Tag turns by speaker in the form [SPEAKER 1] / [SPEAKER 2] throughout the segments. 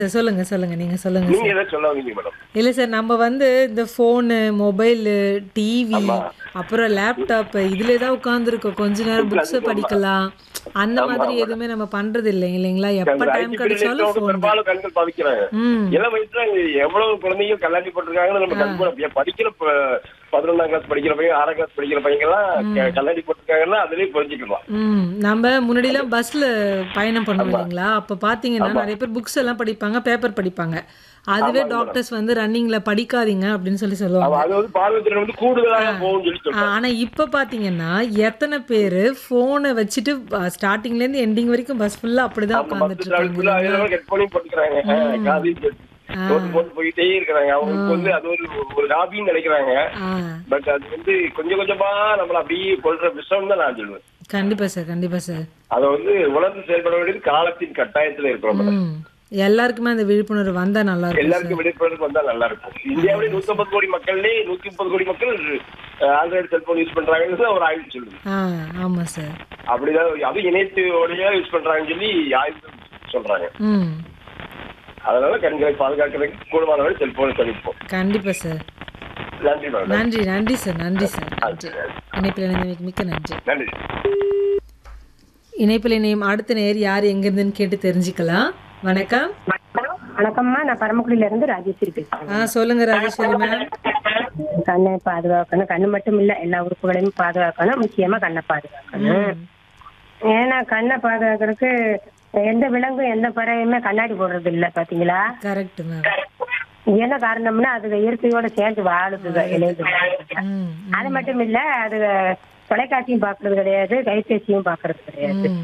[SPEAKER 1] சொல்லுங்க சொல்லுங்க நீங்க சொல்லுங்க
[SPEAKER 2] நீங்க
[SPEAKER 1] சார்
[SPEAKER 2] ஏதாவது சொல்ல வந்தீங்க மேடம்
[SPEAKER 1] இல்ல சார் நம்ம வந்து இந்த ஃபோனு மொபைலு டிவி
[SPEAKER 2] ஆமா.
[SPEAKER 1] அப்புறம் லேப்டாப் இதுல தான் உட்காந்துருக்கோம் கொஞ்ச நேரம் புக்ஸ் படிக்கலாம் அந்த மாதிரி எதுவுமே நம்ம பண்றது இல்லை இல்லைங்களா எப்ப டைம் கிடைச்சாலும் ஃபோன்
[SPEAKER 2] பெரும்பாலும் கண்கள் பாதிக்கிறாங்க
[SPEAKER 1] ம்
[SPEAKER 2] இளம் வயசுல எவ்வளவு குழந்தைங்க கண்ணாடி போட்டிருக்காங்கன்னு நம்ம கண் கூட ப- படிக்கிற ப- பதினொன்னாம் கிளாஸ் படிக்கிற பையன் ஆறாம் கிளாஸ் படிக்கிற பையன் எல்லாம் க- கண்ணாடி போட்டிருக்காங்கன்னா அதுலயே புரிஞ்சுக்கலாம்
[SPEAKER 1] ம் நம்ம முன்னாடிலாம் பஸ்ல பயணம் பண்ணுவோம் இல்லைங்களா அப்ப பாத்தீங்கன்னா நிறைய பேர் புக்ஸ் எல்லாம் படிப்பாங்க பேப்பர் படிப்பாங்க அதுவே டாக்டர்ஸ் வந்து ரன்னிங்ல படிக்காதீங்க அப்படின்னு சொல்லி சொல்லுவாங்க
[SPEAKER 2] அவ- அது வந்து பார்வைத்திறன் வந்து கூடுதலாக போகும்னு சொல்லி
[SPEAKER 1] ஆ,
[SPEAKER 2] சொல்றாங்க
[SPEAKER 1] ஆனா இப்ப பாத்தீங்கன்னா எத்தனை பேரு போனை வச்சுட்டு ஸ்டார்டிங்ல இருந்து எண்டிங் வரைக்கும் பஸ் ஃபுல்லா அப்படிதான்
[SPEAKER 2] நம்ம
[SPEAKER 1] உட்கார்ந்துட்டு
[SPEAKER 2] பத்து நாள்
[SPEAKER 1] இருக்காங்க
[SPEAKER 2] ஃபுல்லா அதே ஹெட் போனையும் போட்டுக்கிறாங்க காதையும் போட்டு போட்டு போட்டு போயிட்டே இருக்கிறாங்க அவங்களுக்கு வந்து அது ஒரு ஒரு ஹாபின்னு நினைக்கிறாங்க
[SPEAKER 1] ஆ
[SPEAKER 2] பட் அது வந்து கொஞ்சம் கொஞ்சமா நம்மள அப்படியே கொள்ற விஷயம் தான் நான் சொல்லுவேன்
[SPEAKER 1] கண்டிப்பா சார் கண்டிப்பா சார்
[SPEAKER 2] அதை வந்து உணர்ந்து செயல்பட வேண்டியது காலத்தின் கட்டாயத்துல இருக்கிறோம் மேடம்.
[SPEAKER 1] ம் எல்லாருக்குமே அந்த விழிப்புணர்வு வந்தா நல்லா இருக்கும்
[SPEAKER 2] எல்லாருக்கும் விழிப்புணர்வு வந்தா நல்லா இருக்கும் இந்தியாவிலே நூத்தி ஐம்பது கோடி மக்கள்லயே நூத்தி முப்பது கோடி மக்கள் ஆண்ட்ராய்டு செல்போன் யூஸ் பண்றாங்கன்னு ஒரு ஆய்வு சொல்லுது
[SPEAKER 1] ஆ ஆமா சார்
[SPEAKER 2] அப்படிதான் அது இணையத்தோடய யூஸ் பண்றாங்கன்னு சொல்லி ஆய்வு சொல்றாங்க
[SPEAKER 1] ம்
[SPEAKER 2] அதனால கண்களை பாதுகாக்கிறதுக்கு கூடுமானவரை செல்போனை தவிர்ப்போம்
[SPEAKER 1] கண்டிப்பா சார்
[SPEAKER 2] நன்றி மேடம்
[SPEAKER 1] நன்றி நன்றி சார் நன்றி சார் நன்றி இணைப்பில் இணைந்தமைக்கு மிக்க நன்றி
[SPEAKER 2] நன்றி
[SPEAKER 1] இணைப்பில் இணையும் அடுத்த நேர் யார் எங்கிருந்துன்னு கேட்டு தெரிஞ்சுக்கலாம் வணக்கம்
[SPEAKER 3] வணக்கம்மா நான் பரமக்குடியில இருந்து ராஜேஸ்வரி பேசுறேன்
[SPEAKER 1] ஆ சொல்லுங்க ராஜேஸ்வரி மேம்
[SPEAKER 3] கண்ணை பாதுகாக்கணும் கண்ணு மட்டும் இல்ல எல்லா உறுப்புகளையும் பாதுகாக்கணும் முக்கியமா கண்ணை பாதுகாக்கணும் ஏன்னா கண்ணை பாதுகாக்கிறதுக்கு எந்த விலங்கும் எந்த பறவையுமே கண்ணாடி போடுறது இல்ல பாத்தீங்களா
[SPEAKER 1] கரெக்ட் மேம்
[SPEAKER 3] என்ன காரணம்னா அது இயற்கையோட சேர்ந்து வாழுதுங்க இணைந்து வாழுதுங்க.
[SPEAKER 1] ம்
[SPEAKER 3] அது மட்டும் இல்ல அது தொலைக்காட்சியும் பாக்குறது கிடையாது கைபேசியும் பாக்குறது கிடையாது
[SPEAKER 1] ம்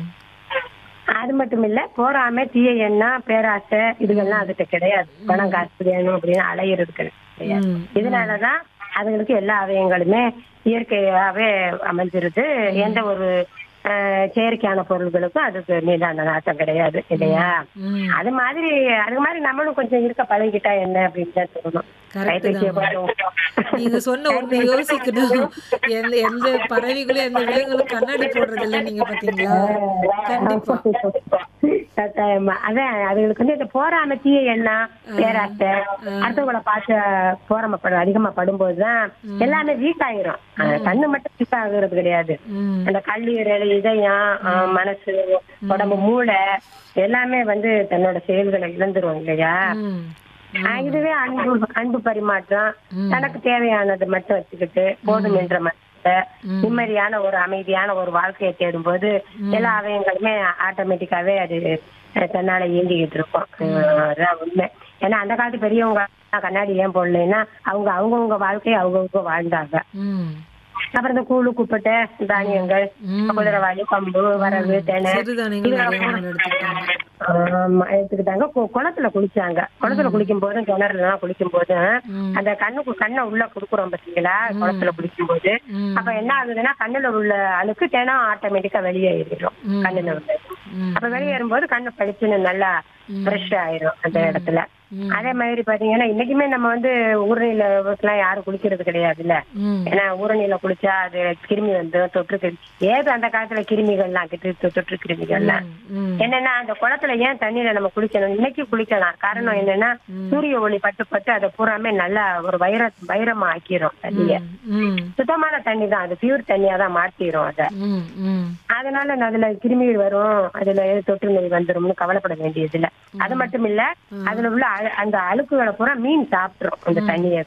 [SPEAKER 3] அது மட்டும் இல்ல போறாம தீய எண்ணம் பேராசை இதுகெல்லாம் அதுக்கு கிடையாது பணம் காசு வேணும் அப்படின்னு அலையிறது கிடையாது
[SPEAKER 1] ம்
[SPEAKER 3] இதனாலதான் அதுங்களுக்கு எல்லா அவயங்களுமே இயற்கையாவே அமைஞ்சிருது எந்த ஒரு அஹ், செயற்கையான பொருள்களுக்கும் அதுக்கு மீதான நாட்டம் கிடையாது இல்லையா
[SPEAKER 1] ம்
[SPEAKER 3] அது மாதிரி அது மாதிரி நம்மளும் கொஞ்சம் இருக்க பழகிட்டா என்ன அப்படின்னு தான் சொல்லணும்
[SPEAKER 1] Correct
[SPEAKER 3] கைபேசியை
[SPEAKER 1] தான்.
[SPEAKER 3] கொஞ்சம்
[SPEAKER 1] நீங்க சொன்ன ஒண்ணு யோசிக்கணும் எந்த எந்த பறவைகளும் எந்த விலங்குகளும் கண்ணாடி போடுறது இல்லை நீங்க பாத்தீங்களா கண்டிப்பா
[SPEAKER 3] கட்டாயமா அதான் அதுகளுக்கு வந்து இந்த போராம தீய எண்ணம் பேராசை அடுத்தவங்களை பார்த்து போராமப்படும் அதிகமா படும்போதுதான் எல்லாமே வீக் ஆயிரும் அந்த கண்ணு மட்டும் வீக் ஆகுறது கிடையாது
[SPEAKER 1] ம்
[SPEAKER 3] அந்த கல்லீரல் இதயம் ஆஹ், மனசு உடம்பு மூளை எல்லாமே வந்து தன்னோட செயல்களை இழந்துரும் இல்லையா
[SPEAKER 1] ம்
[SPEAKER 3] ஆஹ், இதுவே அன்பு அன்பு பரிமாற்றம் தனக்கு தேவையானது மட்டும் வச்சுக்கிட்டு போதும் என்ற மனச நிம்மதியான ஒரு அமைதியான ஒரு வாழ்க்கையை தேடும்போது எல்லா அவயங்களுமே ஆட்டோமேட்டிக்காவே அது அஹ், தன்னால இயங்கிக்கிட்டு இருக்கும் ஆஹ், அதான் உண்மை ஏன்னா அந்த காலத்து பெரியவங்க கண்ணாடி ஏன் போடலைன்னா அவங்க அவங்கவுங்க வாழ்க்கையை அவங்கவுங்க வாழ்ந்தாங்க
[SPEAKER 1] ம்
[SPEAKER 3] அப்புறம் இந்த கூழு குப்பட்டை தானியங்கள்
[SPEAKER 1] ம்.
[SPEAKER 3] குதிரவாளி கம்பு வரகு தெனை
[SPEAKER 1] சிறுதானியங்கள் நிறைய உணவு எடுத்துக்கிட்டாங்க
[SPEAKER 3] ஆமா, எடுத்துக்கிட்டாங்க கு- குளத்துல குளிச்சாங்க குளத்துல குளிக்கும் போதும் கிணறுல எல்லாம் குளிக்கும் போதும்
[SPEAKER 1] ம்.
[SPEAKER 3] அந்த கண்ணுக்கு கண்ணை உள்ள குடுக்குறோம் பாத்தீங்களா குளத்துல குளிக்கும் போது
[SPEAKER 1] ம்.
[SPEAKER 3] அப்ப என்ன ஆகுதுன்னா கண்ணுல உள்ள அழுக்கு தினம் ஆட்டோமேட்டிக்கா வெளியேறிடும்
[SPEAKER 1] ம்.
[SPEAKER 3] கண்ணுல உள்ள
[SPEAKER 1] ம்.
[SPEAKER 3] அப்ப வெளியேறும்போது கண்ணு பளிச்சுன்னு நல்லா ஃப்ரெஷ் ஆயிரும் அந்த இடத்துல
[SPEAKER 1] ம்.
[SPEAKER 3] அதே மாதிரி பாத்தீங்கன்னா இன்னைக்குமே நம்ம வந்து ஊரணியில எல்லாம் யாரும் குளிக்கிறது கிடையாதுல்ல
[SPEAKER 1] ம்
[SPEAKER 3] ஏன்னா ஊரணியில குளிச்சா அது கிருமி வந்து தொற்று கிருமி ஏது அந்த காலத்துல கிருமிகள்லாம் கிட்டு தொற்று கிருமிகள்லாம்
[SPEAKER 1] ம்
[SPEAKER 3] என்னன்னா அந்த குளத்துல ஏன் தண்ணியில நம்ம குளிக்கணும் இன்னைக்கு குளிக்கலாம் காரணம் என்னன்னா சூரிய ஒளி பட்டு பட்டு அதை பூராமே நல்லா ஒரு வைர வைரமா ஆக்கிரும் தண்ணிய
[SPEAKER 1] ம்
[SPEAKER 3] சுத்தமான தண்ணி தான் அது பியூர் தண்ணியா தான் மாத்திரும் அத
[SPEAKER 1] ம் ம்
[SPEAKER 3] அதனால அதுல கிருமிகள் வரும் அதுல ஏதோ தொற்று நோய் வந்துரும்னு கவலைப்பட வேண்டியது இல்ல அது மட்டும் இல்ல அதுல உள்ள அழு- அந்த அழுக்குகளை பூரா மீன் சாப்பிட்டுரும் அந்த தண்ணிய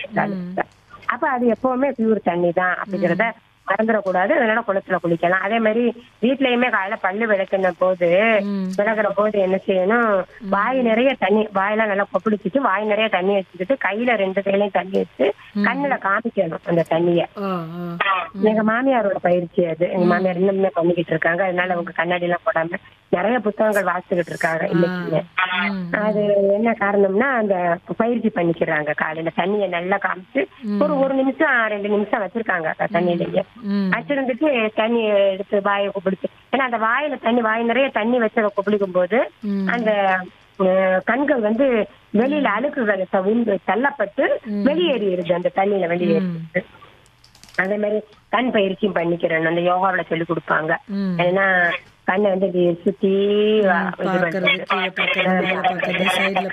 [SPEAKER 3] அப்ப அது எப்பவுமே பியூர் தண்ணி தான் அப்படிங்கறத மறந்துடக்கூடாது அதனால குளத்துல குளிக்கலாம் அதே மாதிரி வீட்லயுமே காலையில பல்லு விளக்குன போது
[SPEAKER 1] ம்.
[SPEAKER 3] விளக்குற போது என்ன செய்யணும் வாய் நிறைய தண்ணி வாயெல்லாம் நல்லா கொப்பளிச்சுட்டு வாய் நிறைய தண்ணி வச்சுக்கிட்டு கையில ரெண்டு கையிலையும் தண்ணி வச்சு கண்ணுல காமிக்கணும் அந்த தண்ணிய
[SPEAKER 1] ஆ ஆ
[SPEAKER 3] எங்க மாமியாரோட பயிற்சி அது எங்க மாமியார் இன்னுமே பண்ணிக்கிட்டு இருக்காங்க அதனால அவங்க கண்ணாடி எல்லாம் போடாம நிறைய புத்தகங்கள் வாசிச்சுக்கிட்டு இருக்காங்க இன்னைக்குமே
[SPEAKER 1] ம்.
[SPEAKER 3] அது என்ன காரணம்னா அந்த பயிற்சி பண்ணிக்கிறாங்க காலையில தண்ணிய நல்லா காமிச்சு ஒரு ஒரு நிமிஷம் ரெண்டு நிமிஷம் வச்சிருக்காங்க அந்த தண்ணியிலேயே
[SPEAKER 1] ம்
[SPEAKER 3] வச்சிருந்துட்டு தண்ணி எடுத்து வாயை கொப்பளிச்சு ஏன்னா அந்த வாயில தண்ணி வாய் நிறைய தண்ணி வச்சு அதை கொப்பளிக்கும் போது
[SPEAKER 1] ம்.
[SPEAKER 3] அந்த அஹ், கண்கள் வந்து வெளியில அழுக்குகளை தவிர்த்து தள்ளப்பட்டு வெளியேறிடுது அந்த தண்ணியில வெளியேறிடுது அதே மாதிரி கண் பயிற்சியும் பண்ணிக்கிறேன் அந்த யோகாவில சொல்லி கொடுப்பாங்க
[SPEAKER 1] ம்
[SPEAKER 3] ஏன்னா கண்ணை வந்து இப்படி சுத்தி வ- இது
[SPEAKER 1] பாக்குறது
[SPEAKER 3] பண்றது.
[SPEAKER 1] கீழே பாக்குறது மேல பாக்குறது சைடுல